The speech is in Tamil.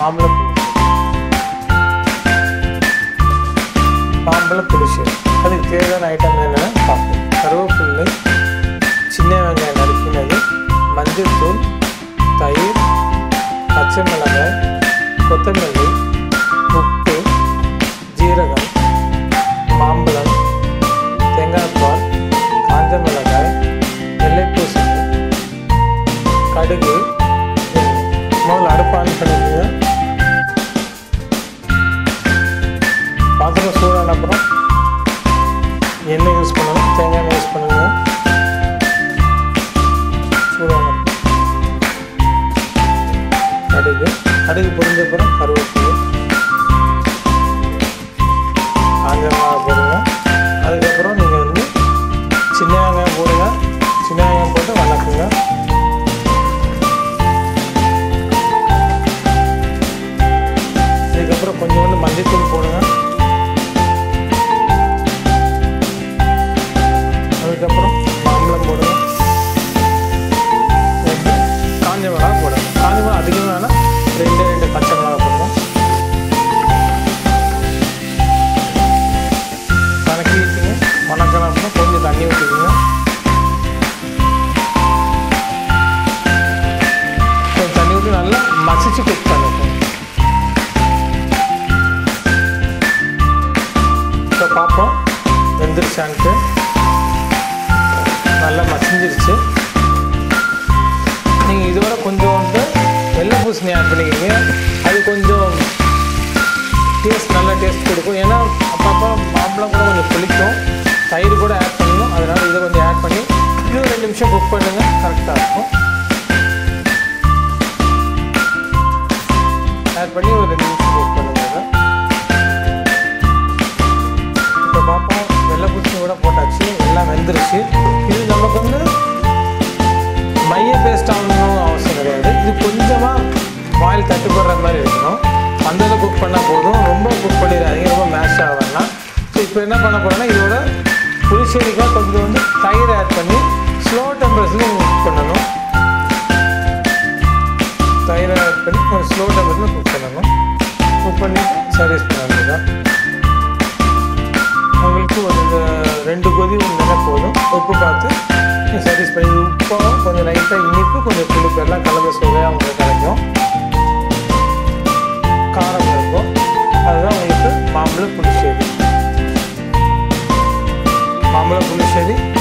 மாம்பழ மாம்பழ புளிச்சேரி அதுக்கு தேவையான ஐட்டம் என்னென்னு பார்ப்போம் கருவேப்பிள்ளை சின்ன வெங்காயம் நறுக்கினது மஞ்சள் தூள் தயிர் பச்சை மிளகாய் கொத்தமல்லி உப்பு ஜீரகம் மாம்பழம் தேங்காய் பால் காஞ்ச மிளகாய் வெள்ளை பூசணி கடுகு முதல்ல அடுப்பு ஆன் பண்ணிக்கோங்க பாத்திரம் சூடான அப்புறம் எண்ணெய் யூஸ் பண்ணணும் தேங்காய் எண்ணெய் யூஸ் பண்ணுங்க சூடான கடுகு கடுகு பொரிஞ்ச அப்புறம் கருவேப்பிலை காஞ்ச மிளகாய் போடுங்க அதுக்கப்புறம் நீங்கள் வந்து சின்ன வெங்காயம் போடுங்க சின்ன வெங்காயம் போட்டு வணக்குங்க இதுக்கப்புறம் கொஞ்சோண்டு மஞ்சத்தூள் போடுங்க அதுக்கப்புறம் மாம்பழம் போடுங்க ரெண்டு காஞ்ச மிளகா போடுங்க காஞ்ச மிளகா அதிகமாக வேணால் ரெண்டு ரெண்டு பச்சை மிளகா போடுங்க வணக்கிட்டுங்க வணக்கின அப்புறம் கொஞ்சம் தண்ணி ஊற்றிக்குங்க கொஞ்சம் தண்ணி ஊற்றி நல்லா மசிச்சு குக் பண்ணுங்க இப்போ பார்ப்போம் வெந்துருச்சான்ட்டு நல்லா மசிஞ்சிருச்சு நீங்கள் இதோட கொஞ்சம் வந்து வெள்ளை பூசணி ஆட் பண்ணிக்கிறீங்க அது கொஞ்சம் டேஸ்ட் நல்ல டேஸ்ட் கொடுக்கும் ஏன்னா அப்பப்போ மாம்பழம் கூட கொஞ்சம் புளிக்கும் தயிர் கூட ஆட் பண்ணணும் அதனால் இதை கொஞ்சம் ஆட் பண்ணி இது ஒரு ரெண்டு நிமிஷம் குக் பண்ணுங்கள் கரெக்டாக இருக்கும் ஆட் பண்ணி ஒரு ரெண்டு நிமிஷம் குக் பண்ணுங்க இதை இப்போ பார்ப்போம் வெள்ளை பூச்சி கூட போட்டாச்சு எல்லாம் வெந்துருச்சு இது நமக்கு வந்து மைய பேஸ்ட் ஆகணும்னு அவசியம் கிடையாது இது கொஞ்சமாக வாயில் தட்டுப்படுற மாதிரி இருக்கணும் அந்த அளவு குக் பண்ணால் போதும் ரொம்ப குக் பண்ணிடாதீங்க ரொம்ப மேஷ் ஆக வேணாம் ஸோ இப்போ என்ன பண்ண போகிறேன்னா இதோட புளிச்சேரிக்காக கொஞ்சம் வந்து தயிர் ஆட் பண்ணி ஸ்லோ டெம்பரேச்சரில் குக் பண்ணணும் தயிர் ஆட் பண்ணி கொஞ்சம் ஸ்லோ டெம்பரேச்சரில் குக் பண்ணணும் குக் பண்ணி சர்வீஸ் பண்ண வேண்டியதான் உங்களுக்கு ஒரு இந்த ரெண்டு கொதி வந்தோன்னா போதும் உப்பு பார்த்து சர்வீஸ் பண்ணி இது உப்பும் கொஞ்சம் லைட்டாக இனிப்பு கொஞ்சம் புளிப்பு எல்லாம் கலந்த சுவையாக உங்களுக்கு கிடைக்கும் காரம் இருக்கும் அதுதான் உங்களுக்கு மாம்பழ புளிச்சேரி மாம்பழ புளிச்சேரி